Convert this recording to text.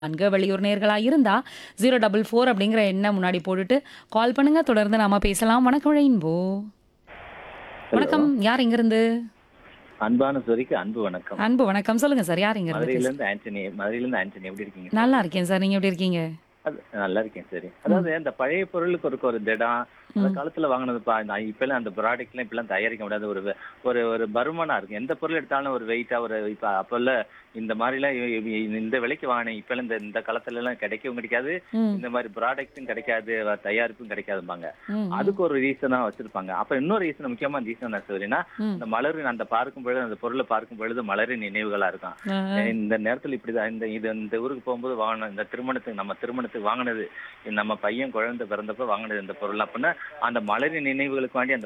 அங்க வெளியூர் நேர்களா இருந்தா 044 அப்படிங்கிற எண்ண முன்னாடி போட்டுட்டு கால் பண்ணுங்க. தொடர்ந்து நாம பேசலாம். வணக்கம் ரெயின்போ. ஹலோ. வணக்கம். யார் இங்கிருந்து? அன்பான சொரிக்கு அன்பு வணக்கம் அன்பு வணக்கம். சொல்லுங்க சார். யார் இங்கிருந்து மதுரையில பேசு இருந்து ஆண்டனி மதுரையில இருந்து ஆண்டனி எப்படி இருக்கீங்க சார்? நல்லா இருக்கேன் சார். நீங்க எப்படி இருக்கீங்க? அது நல்லா இருக்கேன் சரி அதாவது இந்த பழைய பொருளுக்கு ஒரு ஒரு திடம் அந்த ம். காலத்துல வாங்கினதுப்பா நான் இப்பெல்லாம் அந்த ப்ராடக்ட்லாம் இப்பெல்லாம் தயாரிக்க முடியாது ஒரு வெ- ஒரு ஒரு பருமனா இருக்கு எந்த பொருள் எடுத்தாலும் ஒரு வெயிட்டா ஒரு இப்ப அப்பல்ல இந்த மாதிரிலாம் இ- இ- இந்த விலைக்கு வாங்கினேன் இப்பெல்லாம் இந்த இந்த காலத்துல எல்லாம் கிடைக்கவும் கிடைக்காது ம். இந்த மாதிரி ப்ராடக்ட்டும் கிடைக்காது வ- தயாரிப்பும் கிடைக்காதும்பாங்க ம். அதுக்கு ஒரு ரீசனா வச்சிருப்பாங்க அப்ப இன்னொரு ரீசன் முக்கியமான ரீசன் என்ன சொல்றீங்கன்னா ம். இந்த மலரின் அந்த பார்க்கும் பொழுது அந்த பொருளை பார்க்கும் பொழுது மலரின் நினைவுகளா இருக்கும் ஆ. இந்த நேரத்துல இப்படிதான் இந்த இது இந்த ஊருக்கு போகும்போது வாங்கின இந்த திருமணத்துக்கு நம்ம திருமணத்துக்கு வாங்கினது நம்ம பையன் குழந்தை பிறந்தப்ப வாங்கினது இந்த பொருள் அப்படின்னா அந்த மலரின் நினைவுகளுக்கு வேண்டி அந்த